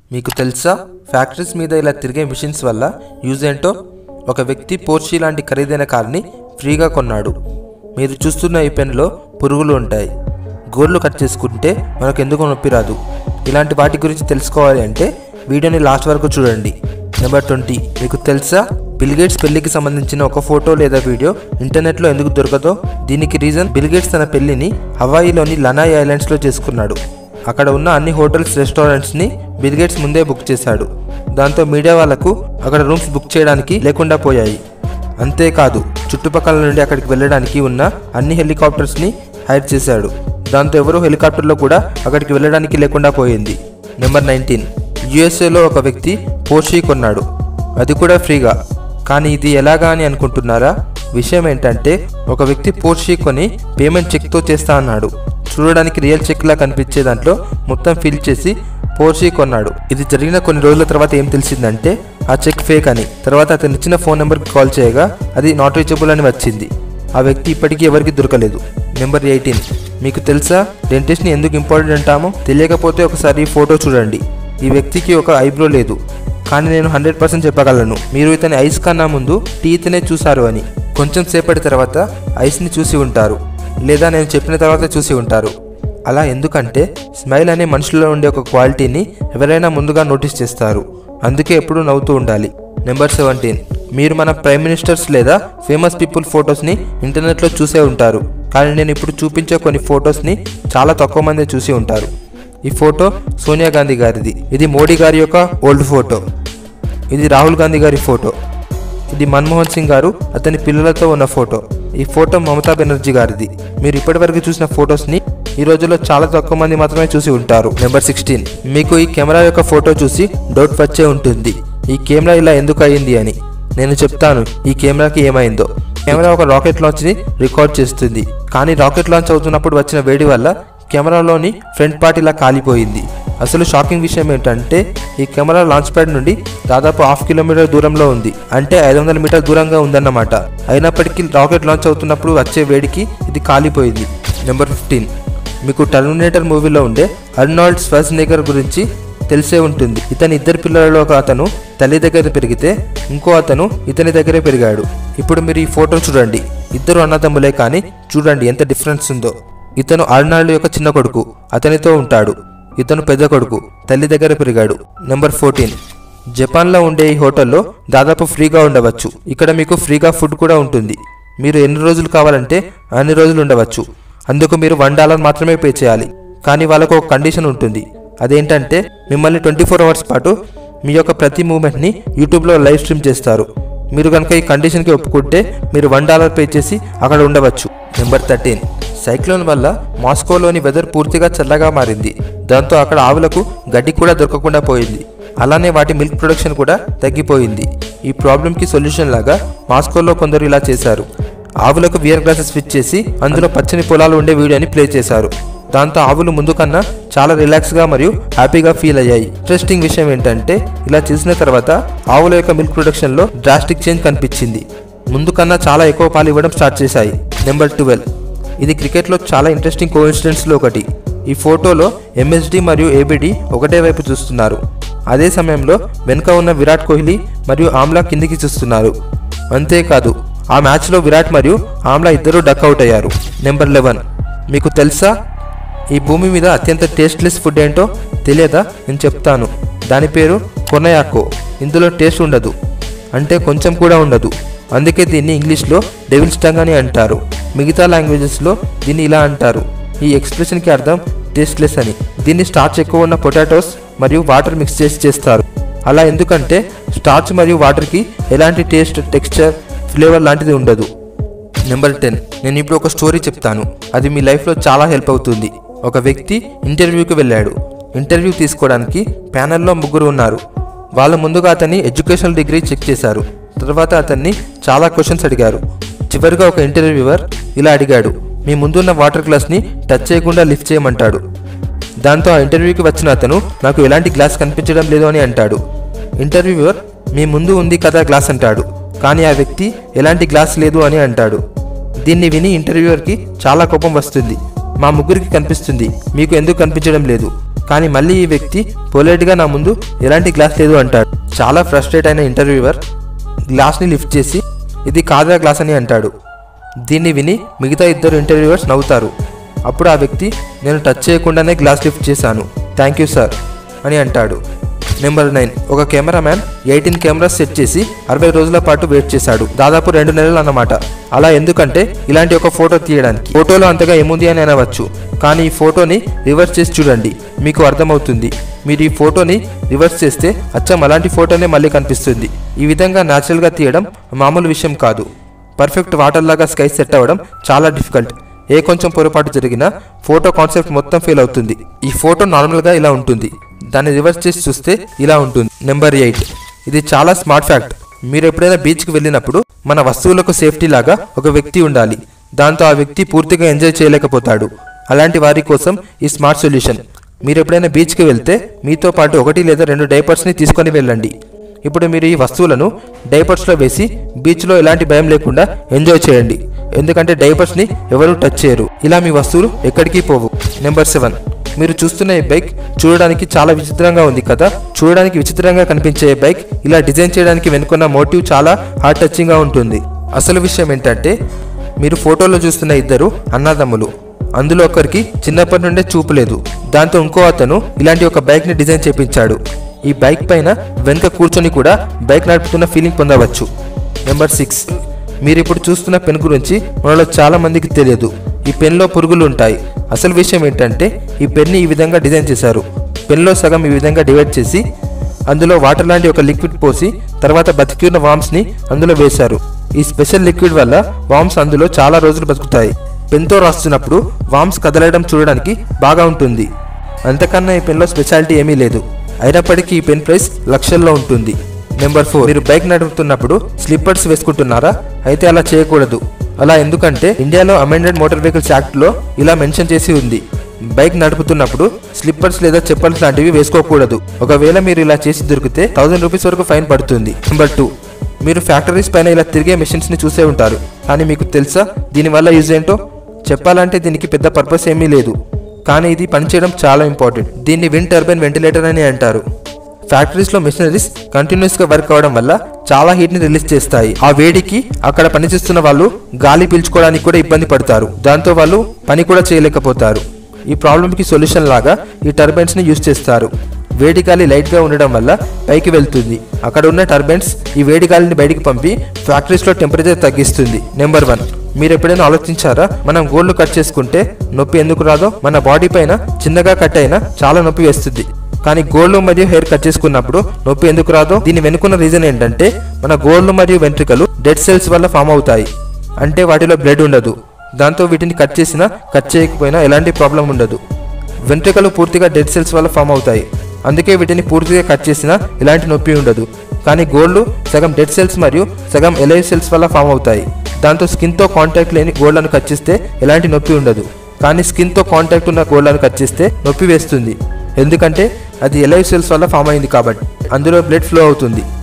మీకు తెలుసా ఫ్యాక్టరీస్ మీద ఇలా తిరిగే మిషన్స్ వల్ల యూజ్ ఏంటో ఒక వ్యక్తి పోర్షి లాంటి ఖరీదైన కార్ని ఫ్రీగా కొన్నాడు మీరు చూస్తున్న ఈ పెన్లో పురుగులు ఉంటాయి గోర్లు కట్ చేసుకుంటే మనకు ఎందుకు నొప్పి రాదు ఇలాంటి వాటి గురించి తెలుసుకోవాలి అంటే వీడియోని లాస్ట్ వరకు చూడండి నెంబర్ ట్వంటీ మీకు తెలుసా బిల్గేట్స్ పెళ్లికి సంబంధించిన ఒక ఫోటో లేదా వీడియో ఇంటర్నెట్లో ఎందుకు దొరకదో దీనికి రీజన్ బిల్గేట్స్ తన పెళ్లిని హవాయిలోని లనాయ్ ఐలాండ్స్లో చేసుకున్నాడు అక్కడ ఉన్న అన్ని హోటల్స్ రెస్టారెంట్స్ని బిల్గేట్స్ ముందే బుక్ చేశాడు దాంతో మీడియా వాళ్లకు అక్కడ రూమ్స్ బుక్ చేయడానికి లేకుండా పోయాయి అంతేకాదు చుట్టుపక్కల నుండి అక్కడికి వెళ్ళడానికి ఉన్న అన్ని హెలికాప్టర్స్ని హైర్ చేశాడు దాంతో ఎవరు హెలికాప్టర్లో కూడా అక్కడికి వెళ్ళడానికి లేకుండా పోయింది నెంబర్ నైన్టీన్ యుఎస్ఏలో ఒక వ్యక్తి పోర్షీ కొన్నాడు అది కూడా ఫ్రీగా కానీ ఇది ఎలాగా అని అనుకుంటున్నారా విషయం ఏంటంటే ఒక వ్యక్తి పోర్షీ కొని పేమెంట్ చెక్తో చేస్తా అన్నాడు చూడడానికి రియల్ చెక్ లా కనిపించే దాంట్లో మొత్తం ఫిల్ చేసి పోర్షీ కొన్నాడు ఇది జరిగిన కొన్ని రోజుల తర్వాత ఏం తెలిసిందంటే ఆ చెక్ ఫేక్ అని తర్వాత అతను ఇచ్చిన ఫోన్ నెంబర్కి కాల్ చేయగా అది నాట్ రీచబుల్ అని వచ్చింది ఆ వ్యక్తి ఇప్పటికీ ఎవరికి దొరకలేదు నెంబర్ ఎయిటీన్ మీకు తెలుసా డెంటిస్ట్ని ఎందుకు ఇంపార్టెంట్ అంటామో తెలియకపోతే ఒకసారి ఈ ఫోటో చూడండి ఈ వ్యక్తికి ఒక ఐబ్రో లేదు కానీ నేను హండ్రెడ్ పర్సెంట్ చెప్పగలను మీరు ఇతని ఐస్ కన్నా ముందు టీత్నే చూశారు అని కొంచెం సేపటి తర్వాత ఐస్ని చూసి ఉంటారు లేదా నేను చెప్పిన తర్వాత చూసి ఉంటారు అలా ఎందుకంటే స్మైల్ అనే మనుషుల్లో ఉండే ఒక క్వాలిటీని ఎవరైనా ముందుగా నోటీస్ చేస్తారు అందుకే ఎప్పుడూ నవ్వుతూ ఉండాలి నెంబర్ సెవెంటీన్ మీరు మన ప్రైమ్ మినిస్టర్స్ లేదా ఫేమస్ పీపుల్ ఫొటోస్ని ఇంటర్నెట్లో చూసే ఉంటారు కానీ నేను ఇప్పుడు చూపించే కొన్ని ఫొటోస్ని చాలా తక్కువ మంది చూసి ఉంటారు ఈ ఫోటో సోనియా గాంధీ గారిది ఇది మోడీ గారి యొక్క ఓల్డ్ ఫోటో ఇది రాహుల్ గాంధీ గారి ఫోటో ఇది మన్మోహన్ సింగ్ గారు అతని పిల్లలతో ఉన్న ఫోటో ఈ ఫోటో మమతా బెనర్జీ గారిది మీరు ఇప్పటివరకు చూసిన ఫొటోస్ని ఈ రోజుల్లో చాలా తక్కువ మంది మాత్రమే చూసి ఉంటారు నెంబర్ సిక్స్టీన్ మీకు ఈ కెమెరా యొక్క ఫోటో చూసి డౌట్ వచ్చే ఉంటుంది ఈ కెమెరా ఇలా ఎందుకు అయింది అని నేను చెప్తాను ఈ కెమెరాకి ఏమైందో కెమెరా ఒక రాకెట్ లాంచ్ని రికార్డ్ చేస్తుంది కానీ రాకెట్ లాంచ్ అవుతున్నప్పుడు వచ్చిన వేడి వల్ల కెమెరాలోని ఫ్రంట్ పార్ట్ ఇలా కాలిపోయింది అసలు షాకింగ్ విషయం ఏంటంటే ఈ కెమెరా లాంచ్ ప్యాడ్ నుండి దాదాపు హాఫ్ కిలోమీటర్ దూరంలో ఉంది అంటే ఐదు వందల మీటర్ దూరంగా ఉందన్నమాట అయినప్పటికీ రాకెట్ లాంచ్ అవుతున్నప్పుడు వచ్చే వేడికి ఇది కాలిపోయింది నెంబర్ ఫిఫ్టీన్ మీకు టర్మినేటర్ మూవీలో ఉండే అర్నాల్డ్ స్వాస్నేగర్ గురించి తెలిసే ఉంటుంది ఇతని ఇద్దరు పిల్లలలో ఒక అతను తల్లి దగ్గర పెరిగితే ఇంకో అతను ఇతని దగ్గరే పెరిగాడు ఇప్పుడు మీరు ఈ ఫోటో చూడండి ఇద్దరు అన్నదమ్ములే కానీ చూడండి ఎంత డిఫరెన్స్ ఉందో ఇతను అర్నాల్డ్ యొక్క చిన్న కొడుకు అతనితో ఉంటాడు ఇతను పెద్ద కొడుకు తల్లి దగ్గర పెరిగాడు నెంబర్ ఫోర్టీన్ జపాన్లో ఉండే ఈ హోటల్లో దాదాపు ఫ్రీగా ఉండవచ్చు ఇక్కడ మీకు ఫ్రీగా ఫుడ్ కూడా ఉంటుంది మీరు ఎన్ని రోజులు కావాలంటే అన్ని రోజులు ఉండవచ్చు అందుకు మీరు వన్ డాలర్ మాత్రమే పే చేయాలి కానీ వాళ్ళకు ఒక కండిషన్ ఉంటుంది అదేంటంటే మిమ్మల్ని ట్వంటీ ఫోర్ అవర్స్ పాటు మీ యొక్క ప్రతి మూమెంట్ని యూట్యూబ్లో లైవ్ స్ట్రీమ్ చేస్తారు మీరు కనుక ఈ కండిషన్కి ఒప్పుకుంటే మీరు వన్ డాలర్ పే చేసి అక్కడ ఉండవచ్చు నెంబర్ థర్టీన్ సైక్లోన్ వల్ల మాస్కోలోని వెదర్ పూర్తిగా చల్లగా మారింది దాంతో అక్కడ ఆవులకు గడ్డి కూడా దొరకకుండా పోయింది అలానే వాటి మిల్క్ ప్రొడక్షన్ కూడా తగ్గిపోయింది ఈ ప్రాబ్లంకి సొల్యూషన్ లాగా మాస్కోలో కొందరు ఇలా చేశారు ఆవులకు వియర్ గ్లాసెస్ ఫిట్ చేసి అందులో పచ్చని పొలాలు ఉండే వీడియోని ప్లే చేశారు దాంతో ఆవులు ముందు కన్నా చాలా రిలాక్స్గా మరియు హ్యాపీగా ఫీల్ అయ్యాయి ఇంట్రెస్టింగ్ విషయం ఏంటంటే ఇలా చేసిన తర్వాత ఆవుల యొక్క మిల్క్ ప్రొడక్షన్లో డ్రాస్టిక్ చేంజ్ కనిపించింది ముందు కన్నా చాలా ఎక్కువ పాలు ఇవ్వడం స్టార్ట్ చేశాయి నెంబర్ ట్వెల్వ్ ఇది క్రికెట్లో చాలా ఇంట్రెస్టింగ్ కోఇన్సిడెంట్స్లో ఒకటి ఈ ఫోటోలో ఎంఎస్డి మరియు ఏబిడి ఒకటే వైపు చూస్తున్నారు అదే సమయంలో వెనుక ఉన్న విరాట్ కోహ్లీ మరియు ఆమ్లా కిందికి చూస్తున్నారు అంతేకాదు ఆ మ్యాచ్లో విరాట్ మరియు ఆమ్లా ఇద్దరూ డక్అవుట్ అయ్యారు నెంబర్ లెవెన్ మీకు తెలుసా ఈ భూమి మీద అత్యంత టేస్ట్లెస్ ఫుడ్ ఏంటో తెలియదా నేను చెప్తాను దాని పేరు కొనయాకో ఇందులో టేస్ట్ ఉండదు అంటే కొంచెం కూడా ఉండదు అందుకే దీన్ని ఇంగ్లీష్లో డెవిల్స్ టంగ్ అని అంటారు మిగతా లాంగ్వేజెస్లో దీన్ని ఇలా అంటారు ఈ ఎక్స్ప్రెషన్కి అర్థం టేస్ట్లెస్ అని దీన్ని స్టార్చ్ ఎక్కువ ఉన్న పొటాటోస్ మరియు వాటర్ మిక్స్ చేసి చేస్తారు అలా ఎందుకంటే స్టార్చ్ మరియు వాటర్కి ఎలాంటి టేస్ట్ టెక్స్చర్ ఫ్లేవర్ లాంటిది ఉండదు నెంబర్ టెన్ నేను ఇప్పుడు ఒక స్టోరీ చెప్తాను అది మీ లైఫ్లో చాలా హెల్ప్ అవుతుంది ఒక వ్యక్తి ఇంటర్వ్యూకి వెళ్ళాడు ఇంటర్వ్యూ తీసుకోవడానికి ప్యానెల్లో ముగ్గురు ఉన్నారు వాళ్ళ ముందుగా అతన్ని ఎడ్యుకేషనల్ డిగ్రీ చెక్ చేశారు తర్వాత అతన్ని చాలా క్వశ్చన్స్ అడిగారు చివరిగా ఒక ఇంటర్వ్యూవర్ ఇలా అడిగాడు మీ ముందున్న వాటర్ గ్లాస్ని టచ్ చేయకుండా లిఫ్ట్ చేయమంటాడు దాంతో ఆ ఇంటర్వ్యూకి వచ్చిన అతను నాకు ఎలాంటి గ్లాస్ కనిపించడం లేదు అని అంటాడు ఇంటర్వ్యూవర్ మీ ముందు ఉంది కదా గ్లాస్ అంటాడు కానీ ఆ వ్యక్తి ఎలాంటి గ్లాస్ లేదు అని అంటాడు దీన్ని విని ఇంటర్వ్యూవర్కి చాలా కోపం వస్తుంది మా ముగ్గురికి కనిపిస్తుంది మీకు ఎందుకు కనిపించడం లేదు కానీ మళ్ళీ ఈ వ్యక్తి పొలైట్గా నా ముందు ఎలాంటి గ్లాస్ లేదు అంటాడు చాలా ఫ్రస్ట్రేట్ అయిన ఇంటర్వ్యూవర్ గ్లాస్ని లిఫ్ట్ చేసి ఇది కాదా గ్లాస్ అని అంటాడు దీన్ని విని మిగతా ఇద్దరు ఇంటర్వ్యూవర్స్ నవ్వుతారు అప్పుడు ఆ వ్యక్తి నేను టచ్ చేయకుండానే గ్లాస్ లిఫ్ట్ చేశాను థ్యాంక్ యూ సార్ అని అంటాడు నెంబర్ నైన్ ఒక కెమెరామ్యాన్ ఎయిటీన్ కెమెరాస్ సెట్ చేసి అరవై రోజుల పాటు వెయిట్ చేశాడు దాదాపు రెండు నెలలు అన్నమాట అలా ఎందుకంటే ఇలాంటి ఒక ఫోటో తీయడానికి ఫోటోలో అంతగా ఏముంది అని అనవచ్చు కానీ ఈ ఫోటోని రివర్స్ చేసి చూడండి మీకు అర్థమవుతుంది మీరు ఈ ఫోటోని రివర్స్ చేస్తే అచ్చం అలాంటి ఫోటోనే మళ్ళీ కనిపిస్తుంది ఈ విధంగా న్యాచురల్గా తీయడం మామూలు విషయం కాదు పర్ఫెక్ట్ వాటర్ లాగా స్కై సెట్ అవ్వడం చాలా డిఫికల్ట్ ఏ కొంచెం పొరపాటు జరిగినా ఫోటో కాన్సెప్ట్ మొత్తం ఫెయిల్ అవుతుంది ఈ ఫోటో నార్మల్గా ఇలా ఉంటుంది దాన్ని రివర్స్ చేసి చూస్తే ఇలా ఉంటుంది నెంబర్ ఎయిట్ ఇది చాలా స్మార్ట్ ఫ్యాక్ట్ మీరు ఎప్పుడైనా బీచ్కి వెళ్ళినప్పుడు మన వస్తువులకు సేఫ్టీ లాగా ఒక వ్యక్తి ఉండాలి దాంతో ఆ వ్యక్తి పూర్తిగా ఎంజాయ్ చేయలేకపోతాడు అలాంటి వారి కోసం ఈ స్మార్ట్ సొల్యూషన్ మీరు ఎప్పుడైనా బీచ్కి వెళ్తే మీతో పాటు ఒకటి లేదా రెండు డైపర్స్ని తీసుకొని వెళ్ళండి ఇప్పుడు మీరు ఈ వస్తువులను డైపర్స్లో వేసి బీచ్లో ఎలాంటి భయం లేకుండా ఎంజాయ్ చేయండి ఎందుకంటే డైపర్స్ని ఎవరు టచ్ చేయరు ఇలా మీ వస్తువులు ఎక్కడికి పోవు నెంబర్ సెవెన్ మీరు చూస్తున్న ఈ బైక్ చూడడానికి చాలా విచిత్రంగా ఉంది కదా చూడడానికి విచిత్రంగా కనిపించే ఈ బైక్ ఇలా డిజైన్ చేయడానికి వెనుకున్న మోటివ్ చాలా హార్ట్ టచింగ్గా ఉంటుంది అసలు విషయం ఏంటంటే మీరు ఫోటోలో చూస్తున్న ఇద్దరు అన్నదమ్ములు అందులో ఒకరికి చిన్నప్పటి నుండే చూపు లేదు దాంతో ఇంకో అతను ఇలాంటి ఒక బైక్ని డిజైన్ చేపించాడు ఈ బైక్ పైన వెనుక కూర్చొని కూడా బైక్ నడుపుతున్న ఫీలింగ్ పొందవచ్చు నెంబర్ సిక్స్ మీరు ఇప్పుడు చూస్తున్న పెన్ గురించి మనలో చాలా మందికి తెలియదు ఈ పెన్లో పురుగులు ఉంటాయి అసలు విషయం ఏంటంటే ఈ పెన్ని ఈ విధంగా డిజైన్ చేశారు పెన్లో సగం ఈ విధంగా డివైడ్ చేసి అందులో వాటర్ లాంటి ఒక లిక్విడ్ పోసి తర్వాత బతికిన వామ్స్ని అందులో వేశారు ఈ స్పెషల్ లిక్విడ్ వల్ల వామ్స్ అందులో చాలా రోజులు బతుకుతాయి పెన్తో రాస్తున్నప్పుడు వామ్స్ కదలడం చూడడానికి బాగా ఉంటుంది అంతకన్నా ఈ పెన్లో స్పెషాలిటీ ఏమీ లేదు అయినప్పటికీ ఈ పెన్ ప్రైస్ లక్షల్లో ఉంటుంది నెంబర్ ఫోర్ మీరు బైక్ నడుపుతున్నప్పుడు స్లిప్పర్స్ వేసుకుంటున్నారా అయితే అలా చేయకూడదు అలా ఎందుకంటే ఇండియాలో అమెండెడ్ మోటార్ వెహికల్స్ యాక్ట్లో ఇలా మెన్షన్ చేసి ఉంది బైక్ నడుపుతున్నప్పుడు స్లిప్పర్స్ లేదా చెప్పల్స్ లాంటివి వేసుకోకూడదు ఒకవేళ మీరు ఇలా చేసి దొరికితే థౌసండ్ రూపీస్ వరకు ఫైన్ పడుతుంది నెంబర్ టూ మీరు ఫ్యాక్టరీస్ పైన ఇలా తిరిగే మెషిన్స్ ని చూసే ఉంటారు కానీ మీకు తెలుసా దీనివల్ల యూజ్ ఏంటో చెప్పాలంటే దీనికి పెద్ద పర్పస్ ఏమీ లేదు కానీ ఇది పనిచేయడం చాలా ఇంపార్టెంట్ దీన్ని విండ్ టర్బైన్ వెంటిలేటర్ అని అంటారు ఫ్యాక్టరీస్లో మెషినరీస్ కంటిన్యూస్గా వర్క్ అవడం వల్ల చాలా హీట్ని రిలీజ్ చేస్తాయి ఆ వేడికి అక్కడ పనిచేస్తున్న వాళ్ళు గాలి పీల్చుకోవడానికి కూడా ఇబ్బంది పడతారు దాంతో వాళ్ళు పని కూడా చేయలేకపోతారు ఈ ప్రాబ్లంకి సొల్యూషన్ లాగా ఈ టర్బైన్స్ని యూజ్ చేస్తారు వేడి గాలి లైట్గా ఉండడం వల్ల పైకి వెళ్తుంది అక్కడ ఉన్న టర్బైన్స్ ఈ వేడి గాలిని బయటికి పంపి ఫ్యాక్టరీస్లో టెంపరేచర్ తగ్గిస్తుంది నెంబర్ వన్ మీరు ఎప్పుడైనా ఆలోచించారా మనం గోల్డ్ కట్ చేసుకుంటే నొప్పి ఎందుకు రాదో మన బాడీ పైన చిన్నగా కట్ అయినా చాలా నొప్పి వేస్తుంది కానీ గోల్డ్ మరియు హెయిర్ కట్ చేసుకున్నప్పుడు నొప్పి ఎందుకు రాదో దీని వెనుకున్న రీజన్ ఏంటంటే మన గోల్డ్ మరియు వెంట్రుకలు డెడ్ సెల్స్ వల్ల ఫామ్ అవుతాయి అంటే వాటిలో బ్లడ్ ఉండదు దాంతో వీటిని కట్ చేసినా కట్ చేయకపోయినా ఎలాంటి ప్రాబ్లం ఉండదు వెంట్రుకలు పూర్తిగా డెడ్ సెల్స్ వల్ల ఫామ్ అవుతాయి అందుకే వీటిని పూర్తిగా కట్ చేసినా ఎలాంటి నొప్పి ఉండదు కానీ గోల్డ్ సగం డెడ్ సెల్స్ మరియు సగం ఎలైవ్ సెల్స్ వల్ల ఫామ్ అవుతాయి దాంతో స్కిన్తో కాంటాక్ట్ లేని గోల్డ్లను కట్ చేస్తే ఎలాంటి నొప్పి ఉండదు కానీ స్కిన్తో కాంటాక్ట్ ఉన్న గోల్డ్లను కట్ చేస్తే నొప్పి వేస్తుంది ఎందుకంటే అది ఎలైవ్ సెల్స్ వల్ల ఫామ్ అయింది కాబట్టి అందులో బ్లడ్ ఫ్లో అవుతుంది